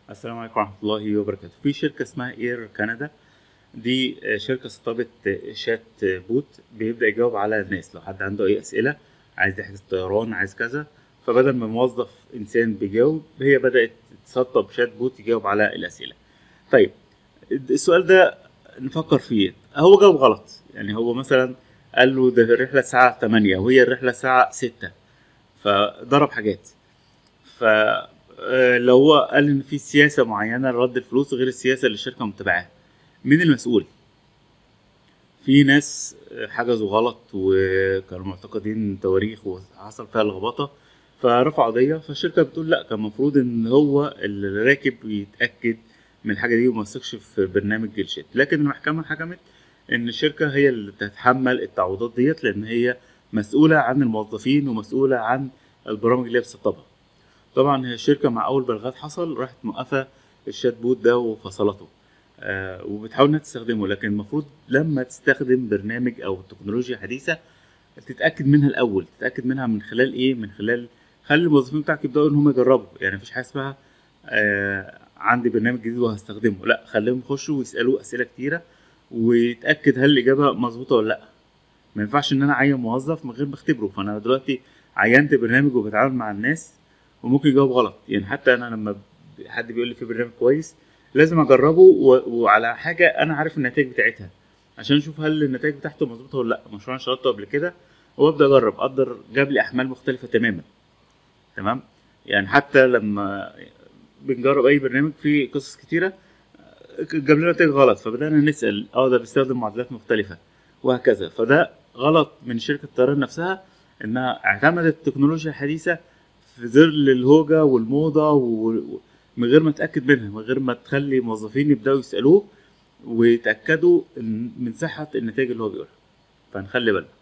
السلام عليكم ورحمة الله وبركاته في شركة اسمها اير كندا دي آه، شركة استضافت آه، شات آه، بوت بيبدأ يجاوب على الناس لو حد عنده أي أسئلة عايز يحجز طيران عايز كذا فبدل ما موظف إنسان بيجاوب هي بدأت تسطب شات بوت يجاوب على الأسئلة طيب السؤال ده نفكر فيه هو جاوب غلط يعني هو مثلا قال له ده الرحلة الساعة 8 وهي الرحلة الساعة 6 فضرب حاجات ف آه، لو هو قال ان في سياسه معينه لرد الفلوس غير السياسه اللي الشركه متبعاها مين المسؤول في ناس آه، حجزوا غلط وكانوا معتقدين تواريخ وحصل فيها لخبطه فرفعوا قضيه فالشركه بتقول لا كان المفروض ان هو اللي راكب يتاكد من الحاجه دي وما يثقش في برنامج الشات لكن المحكمه حكمت ان الشركه هي اللي تتحمل التعويضات ديت لان هي مسؤوله عن الموظفين ومسؤوله عن البرامج اللي هي بتسطبها طبعا هي الشركه مع اول بلاغات حصل راحت موقفه الشات بوت ده وفصلته آه وبتحاول انها تستخدمه لكن المفروض لما تستخدم برنامج او تكنولوجيا حديثه تتاكد منها الاول تتاكد منها من خلال ايه من خلال خلي الموظفين بتاعك يبداوا ان هم يجربوا يعني مفيش حاجه اسمها آه عندي برنامج جديد وهستخدمه لا خليهم يخشوا ويسالوه اسئله كتيره ويتاكد هل الاجابه مظبوطه ولا لا ما ينفعش ان انا اعين موظف من غير ما اختبره فانا دلوقتي عينت برنامج وبتعامل مع الناس وممكن يجاوب غلط يعني حتى انا لما ب- حد بيقول لي في برنامج كويس لازم اجربه و... وعلى حاجه انا عارف النتائج بتاعتها عشان اشوف هل النتائج بتاعته مظبوطه ولا لا مشروع انا شغلته قبل كده وابدا اجرب اقدر جاب لي احمال مختلفه تماما تمام يعني حتى لما بنجرب اي برنامج فيه قصص كتيره جاب لنا نتائج غلط فبدانا نسال اه ده بيستخدم معادلات مختلفه وهكذا فده غلط من شركه الطيران نفسها انها اعتمدت تكنولوجيا حديثه في ظل الهوجة والموضة و- من غير ما تأكد منها من غير ما تخلي موظفين يبدأوا يسألوه ويتأكدوا إن- من صحة النتائج اللي هو بيقولها فنخلي بالنا